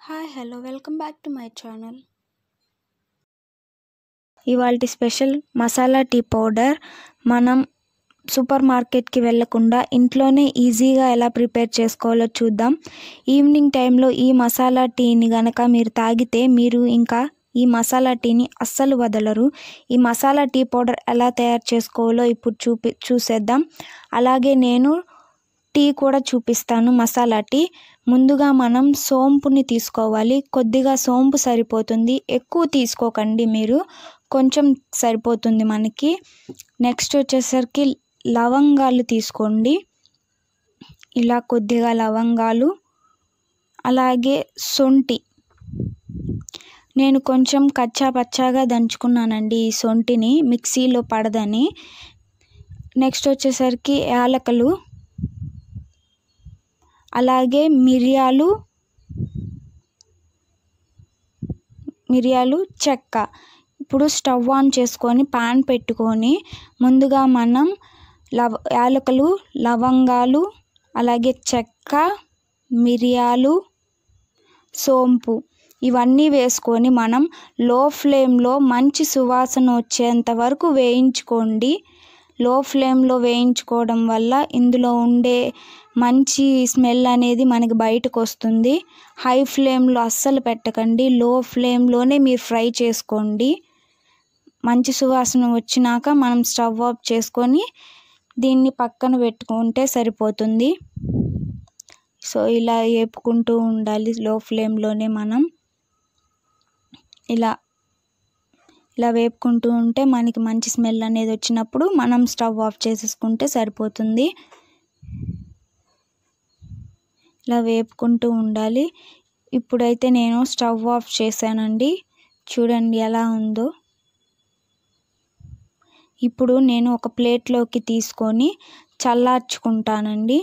hi hello welcome back to my channel ఇవాళ special masala tea powder మనం super మార్కెట్కి వెళ్ళకుండా ఇంట్లోనే ఈజీగా ఎలా ప్రిపేర్ చేసుకోవాలో చూద్దాం ఈవినింగ్ టైంలో ఈ మసాలా టీని గనక మీరు తాగితే మీరు ఇంకా ఈ మసాలా టీని అస్సలు వదలరు ఈ మసాలా టీ పౌడర్ ఎలా తయారు చేసుకోవాలో ఇప్పుడు చూపి చూసేద్దాం అలాగే నేను టీ కూడా చూపిస్తాను మసాలా టీ ముందుగా మనం సోంపుని తీసుకోవాలి కొద్దిగా సోంపు సరిపోతుంది ఎక్కువ తీసుకోకండి మీరు కొంచెం సరిపోతుంది మనకి నెక్స్ట్ వచ్చేసరికి లవంగాలు తీసుకోండి ఇలా కొద్దిగా లవంగాలు అలాగే సొంటి నేను కొంచెం కచ్చా పచ్చాగా దంచుకున్నానండి ఈ సొంటిని మిక్సీలో పడదని నెక్స్ట్ వచ్చేసరికి యాలకలు అలాగే మిరియాలు మిరియాలు చెక్క ఇప్పుడు స్టవ్ ఆన్ చేసుకొని పాన్ పెట్టుకొని ముందుగా మనం లవ యాలకులు లవంగాలు అలాగే చెక్క మిరియాలు సోంపు ఇవన్నీ వేసుకొని మనం లో ఫ్లేమ్లో మంచి సువాసన వచ్చేంత వరకు వేయించుకోండి లో ఫ్లేమ్లో వేయించుకోవడం వల్ల ఇందులో ఉండే మంచి స్మెల్ అనేది మనకి బయటకు వస్తుంది హై ఫ్లేమ్లో అస్సలు పెట్టకండి లో ఫ్లేమ్లోనే మీరు ఫ్రై చేసుకోండి మంచి సువాసన వచ్చినాక మనం స్టవ్ ఆఫ్ చేసుకొని దీన్ని పక్కన పెట్టుకుంటే సరిపోతుంది సో ఇలా వేపుకుంటూ ఉండాలి లో ఫ్లేమ్లోనే మనం ఇలా ఇలా వేపుకుంటూ ఉంటే మనకి మంచి స్మెల్ అనేది వచ్చినప్పుడు మనం స్టవ్ ఆఫ్ చేసేసుకుంటే సరిపోతుంది ఇలా వేపుకుంటూ ఉండాలి ఇప్పుడైతే నేను స్టవ్ ఆఫ్ చేశానండి చూడండి ఎలా ఉందో ఇప్పుడు నేను ఒక ప్లేట్లోకి తీసుకొని చల్లార్చుకుంటానండి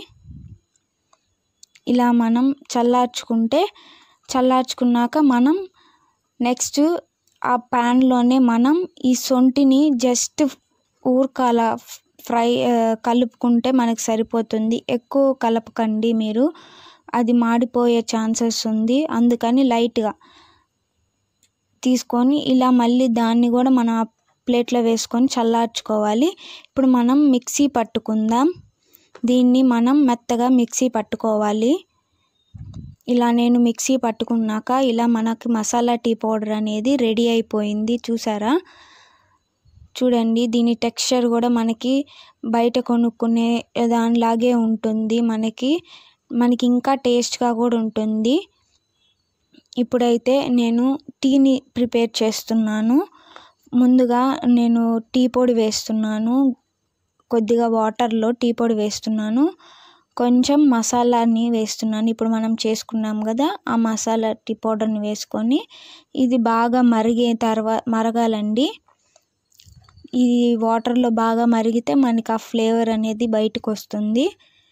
ఇలా మనం చల్లార్చుకుంటే చల్లార్చుకున్నాక మనం నెక్స్ట్ ఆ ప్యాన్లోనే మనం ఈ సొంటిని జస్ట్ ఊరకాల ఫ్రై కలుపుకుంటే మనకు సరిపోతుంది ఎక్కువ కలపకండి మీరు అది మాడిపోయే ఛాన్సెస్ ఉంది అందుకని లైట్గా తీసుకొని ఇలా మళ్ళీ దాన్ని కూడా మనం ఆ ప్లేట్లో వేసుకొని చల్లార్చుకోవాలి ఇప్పుడు మనం మిక్సీ పట్టుకుందాం దీన్ని మనం మెత్తగా మిక్సీ పట్టుకోవాలి ఇలా నేను మిక్సీ పట్టుకున్నాక ఇలా మనకి మసాలా టీ పౌడర్ అనేది రెడీ అయిపోయింది చూసారా చూడండి దీని టెక్స్చర్ కూడా మనకి బయట కొనుక్కునే దానిలాగే ఉంటుంది మనకి మనకి ఇంకా టేస్ట్గా కూడా ఉంటుంది ఇప్పుడైతే నేను టీని ప్రిపేర్ చేస్తున్నాను ముందుగా నేను టీ పొడి వేస్తున్నాను కొద్దిగా వాటర్లో టీ పొడి వేస్తున్నాను కొంచెం మసాలాని వేస్తున్నాను ఇప్పుడు మనం చేసుకున్నాం కదా ఆ మసాలా టీ పౌడర్ని వేసుకొని ఇది బాగా మరిగే తర్వాత మరగాలండి ఇది వాటర్లో బాగా మరిగితే మనకి ఆ ఫ్లేవర్ అనేది బయటకు వస్తుంది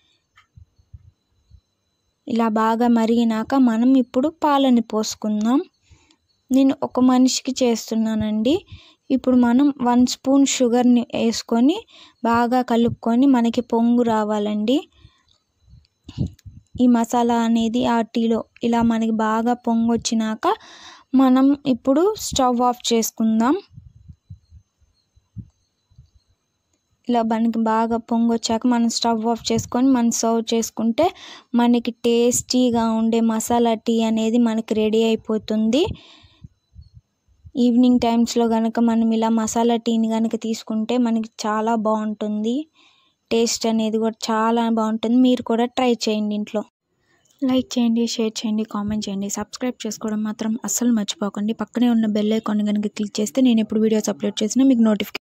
ఇలా బాగా మరిగినాక మనం ఇప్పుడు పాలని పోసుకుందాం నేను ఒక మనిషికి చేస్తున్నానండి ఇప్పుడు మనం వన్ స్పూన్ షుగర్ని వేసుకొని బాగా కలుపుకొని మనకి పొంగు రావాలండి ఈ మసాలా అనేది ఆ టీలో ఇలా మనకి బాగా పొంగు వచ్చినాక మనం ఇప్పుడు స్టవ్ ఆఫ్ చేసుకుందాం ఇలా మనకి బాగా పొంగు వచ్చాక మనం స్టవ్ ఆఫ్ చేసుకొని మనం సర్వ్ చేసుకుంటే మనకి టేస్టీగా ఉండే మసాలా టీ అనేది మనకి రెడీ అయిపోతుంది ఈవినింగ్ టైమ్స్లో కనుక మనం ఇలా మసాలా టీని కనుక తీసుకుంటే మనకి చాలా బాగుంటుంది టేస్ట్ అనేది కూడా చాలా బాగుంటుంది మీరు కూడా ట్రై చేయండి ఇంట్లో లైక్ చేయండి షేర్ చేయండి కామెంట్ చేయండి సబ్స్క్రైబ్ చేసుకోవడం మాత్రం అస్సలు మర్చిపోకండి పక్కనే ఉన్న బెల్ ఐకాన్ కనుక క్లిక్ చేస్తే నేను ఎప్పుడు వీడియోస్ అప్లోడ్ చేసినా మీకు నోటిఫికేషన్